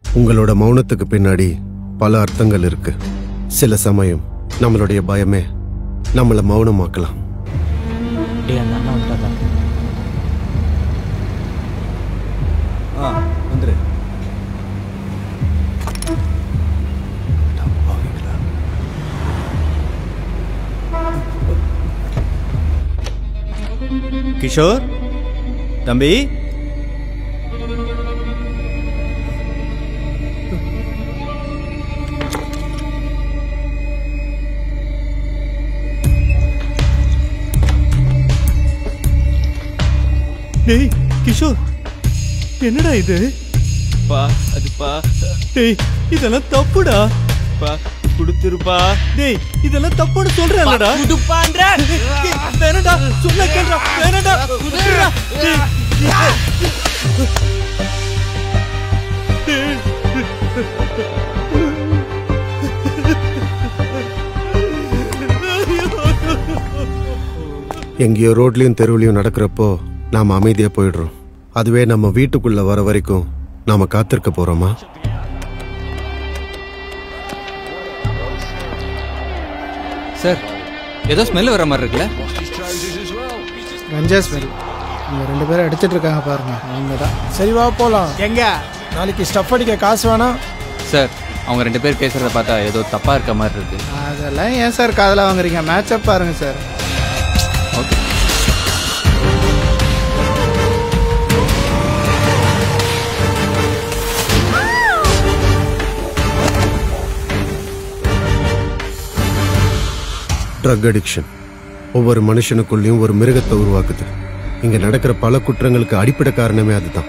உங்களோட மௌனத்துக்கு பின்னாடி பல அர்த்தங்கள் இருக்கு சில சமயம் நம்மளுடைய பயமே நம்மளை மௌனமாக்கலாம் டேய் அந்த அண்ணா வந்துட்டாங்க ஆ வந்துரு கிஷோர் தம்பி டேய் கிஷோர் என்னடா இது பா அதுப்பா டேய் இதெல்லாம் தப்புடா பா கொடுத்துருப்பா டேய் இதெல்லாம் தப்புன்னு சொல்றேன்லடா புதுப்பான்ற டேய், வேணாம்டா சொல்ல கேளுடா வேணாம்டா விட்டுடுடா. டேய், எங்கேயோ ரோட்லயும் தெருவுலயும் நடக்கிறப்போ நாம அமைதியா போயிடுறோம் அதுவே நம்ம வீட்டுக்குள்ள வர வரைக்கும் நாம காத்திருக்க போறோமா சார் ஏதோ ஸ்மெல் வர மாதிரி இருக்குல்ல கஞ்சா ஸ்மெல் இங்க ரெண்டு பேரும் அடிச்சிட்டு இருக்காங்க பாருங்க அவங்க தான் சரி வா போலாம் எங்க நாளைக்கு ஸ்டஃப் அடிக்க காசு வேணாம் சார் அவங்க ரெண்டு பேர் பேசுறத பார்த்தா ஏதோ தப்பா இருக்க மாதிரி இருக்கு அதெல்லாம் ஏன் சார் காதல வாங்குறீங்க மேட்சப் பாருங்க சார் ஓகே ட்ரக் அடிக்ஷன் ஒவ்வொரு மனுஷனுக்குள்ளேயும் ஒரு மிருகத்தை உருவாக்குது இங்க நடக்கிற பல குற்றங்களுக்கு அடிப்படை காரணமே அதுதான்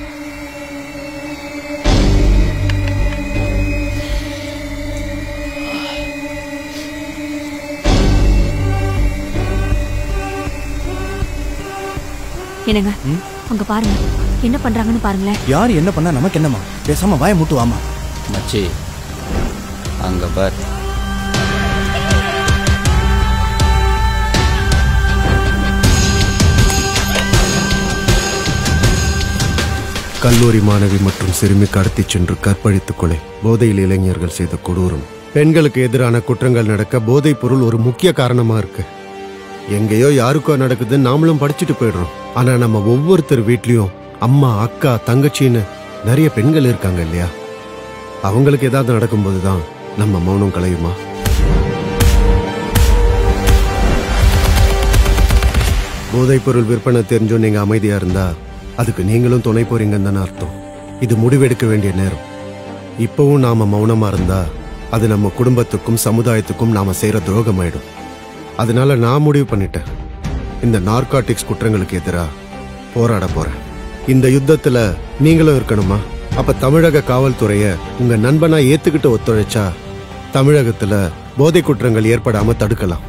என்னங்க அங்க பாருங்க என்ன பண்றாங்கன்னு பாருங்களேன் யார் என்ன பண்ணா நமக்கு என்னமா பேசாம வாய மூட்டு வாமா மச்சி அங்க பார் கல்லூரி மாணவி மற்றும் சிறுமி கடத்திச் சென்று கற்பழித்துக் கொலை போதையில் இளைஞர்கள் செய்த கொடூரம் பெண்களுக்கு எதிரான குற்றங்கள் நடக்க போதைப் பொருள் ஒரு முக்கிய காரணமா இருக்கு எங்கேயோ யாருக்கோ நடக்குது நாமளும் படிச்சுட்டு போயிடுறோம் ஆனா நம்ம ஒவ்வொருத்தர் வீட்லயும் அம்மா அக்கா தங்கச்சின்னு நிறைய பெண்கள் இருக்காங்க இல்லையா அவங்களுக்கு ஏதாவது நடக்கும்போது தான் நம்ம மௌனம் கலையுமா போதைப் பொருள் விற்பனை தெரிஞ்சும் நீங்க அமைதியா இருந்தா அதுக்கு நீங்களும் துணை போறீங்கன்னு தானே அர்த்தம் இது முடிவெடுக்க வேண்டிய நேரம் இப்பவும் நாம மௌனமா இருந்தா அது நம்ம குடும்பத்துக்கும் சமுதாயத்துக்கும் நாம செய்யற துரோகம் ஆயிடும் அதனால நான் முடிவு பண்ணிட்டேன் இந்த நார்காட்டிக்ஸ் குற்றங்களுக்கு எதிரா போராட போறேன் இந்த யுத்தத்துல நீங்களும் இருக்கணுமா அப்ப தமிழக காவல்துறைய உங்க நண்பனா ஏத்துக்கிட்டு ஒத்துழைச்சா தமிழகத்துல போதை குற்றங்கள் ஏற்படாம தடுக்கலாம்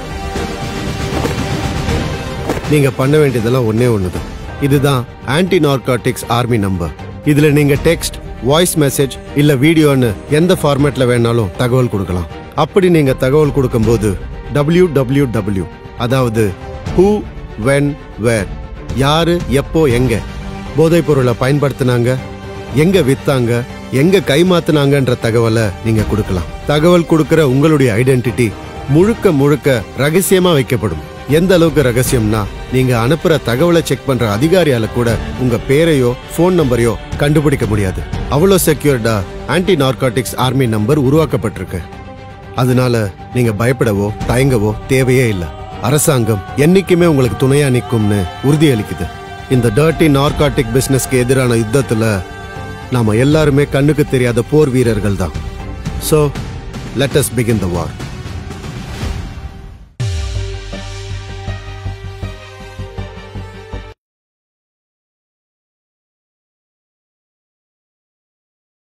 நீங்க பண்ண வேண்டியதெல்லாம் ஒண்ணே ஒண்ணுதான் இதுதான் ஆன்டி நார்காட்டிக்ஸ் ஆர்மி நம்பர் இதுல நீங்க டெக்ஸ்ட் வாய்ஸ் மெசேஜ் இல்ல வீடியோன்னு எந்த ஃபார்மேட்ல வேணாலும் தகவல் கொடுக்கலாம் அப்படி நீங்க தகவல் கொடுக்கும்போது டபிள்யூ டபிள்யூ டபிள்யூ அதாவது ஹூ வென் வேர் யாரு எப்போ எங்க போதைப் பொருளை பயன்படுத்தினாங்க எங்க வித்தாங்க எங்க கைமாத்துனாங்கன்ற தகவலை நீங்க கொடுக்கலாம் தகவல் கொடுக்கிற உங்களுடைய ஐடென்டிட்டி முழுக்க முழுக்க ரகசியமா வைக்கப்படும் எந்த அளவுக்கு ரகசியம்னா நீங்க அனுப்புற தகவலை செக் பண்ற அதிகாரியால கூட உங்க பேரையோ ஃபோன் நம்பரையோ கண்டுபிடிக்க முடியாது அவ்வளோ செக்யூர்டா ஆன்டி நார்காட்டிக்ஸ் ஆர்மி நம்பர் உருவாக்கப்பட்டிருக்கு அதனால நீங்க பயப்படவோ தயங்கவோ தேவையே இல்ல அரசாங்கம் என்னைக்குமே உங்களுக்கு துணையா நிக்கும்னு உறுதியளிக்குது இந்த டர்ட்டி நார்காட்டிக் பிசினஸ்க்கு எதிரான யுத்தத்துல நாம எல்லாருமே கண்ணுக்கு தெரியாத போர் வீரர்கள் தான் so let us begin the war